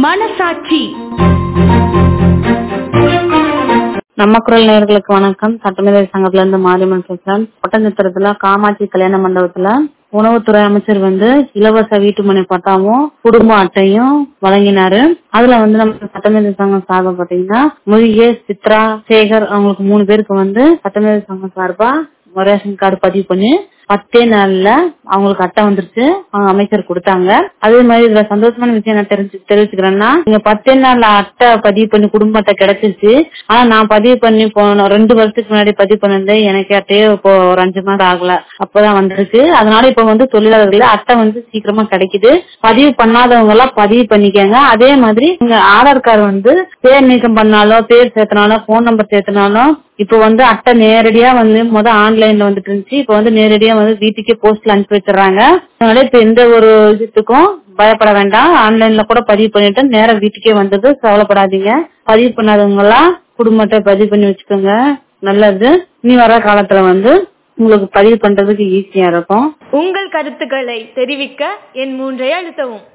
மனசாட்சி நம்ம குரல் நேயர்களுக்கு வணக்கம் சட்டமேதை சங்கத்துல இருந்து மாரியம்மன் பேசுறேன் ஒட்டஞ்சத்திரத்துல காமாட்சி கல்யாண மண்டபத்துல உணவுத்துறை அமைச்சர் வந்து இலவச வீட்டுமனை பட்டாவும் குடும்ப அட்டையும் வழங்கினாரு அதுல வந்து நம்ம சட்டமேதை சங்கம் சார்பா பாத்தீங்கன்னா முருகேஷ் சித்ரா சேகர் அவங்களுக்கு மூணு பேருக்கு வந்து சட்டமேதை சங்கம் சார்பா ரேஷன் கார்டு பதிவு பண்ணி பத்தே நாள்ல அவங்களுக்கு அட்டை வந்துருச்சு அவங்க அமைச்சர் கொடுத்தாங்க அதே மாதிரி இதுல சந்தோஷமான விஷயம் நான் தெரிஞ்சு தெரிவிச்சுக்கிறேன்னா நீங்க பத்தே நாள்ல அட்டை பதிவு பண்ணி குடும்ப அட்டை கிடைச்சிருச்சு ஆனா நான் பதிவு பண்ணி போன ரெண்டு வருஷத்துக்கு முன்னாடி பதிவு பண்ணிருந்தேன் எனக்கு அட்டையே இப்போ ஒரு அஞ்சு மாதம் ஆகல அப்பதான் வந்திருக்கு அதனால இப்ப வந்து தொழிலாளர்கள் அட்டை வந்து சீக்கிரமா கிடைக்குது பதிவு பண்ணாதவங்க எல்லாம் பதிவு பண்ணிக்கங்க அதே மாதிரி உங்க ஆதார் கார்டு வந்து பேர் நீக்கம் பண்ணாலோ பேர் சேர்த்தனாலும் போன் நம்பர் சேர்த்தனாலும் இப்ப வந்து அட்டை நேரடியா வந்து முத ஆன்லைன்ல வந்துட்டு இருந்துச்சு இப்ப வந்து நேரடியா வந்து வீட்டுக்கே போஸ்ட்ல அனுப்பி வச்சிடறாங்க அதனால இப்ப எந்த ஒரு இதுக்கும் பயப்பட வேண்டாம் ஆன்லைன்ல கூட பதிவு பண்ணிட்டு நேரா வீட்டுக்கே வந்தது கவலைப்படாதீங்க பதிவு பண்ணாதவங்க எல்லாம் குடும்ப அட்டை பதிவு பண்ணி வச்சுக்கோங்க நல்லது இனி வர காலத்துல வந்து உங்களுக்கு பதிவு பண்றதுக்கு ஈஸியா இருக்கும் உங்கள் கருத்துக்களை தெரிவிக்க என் மூன்றை அழுத்தவும்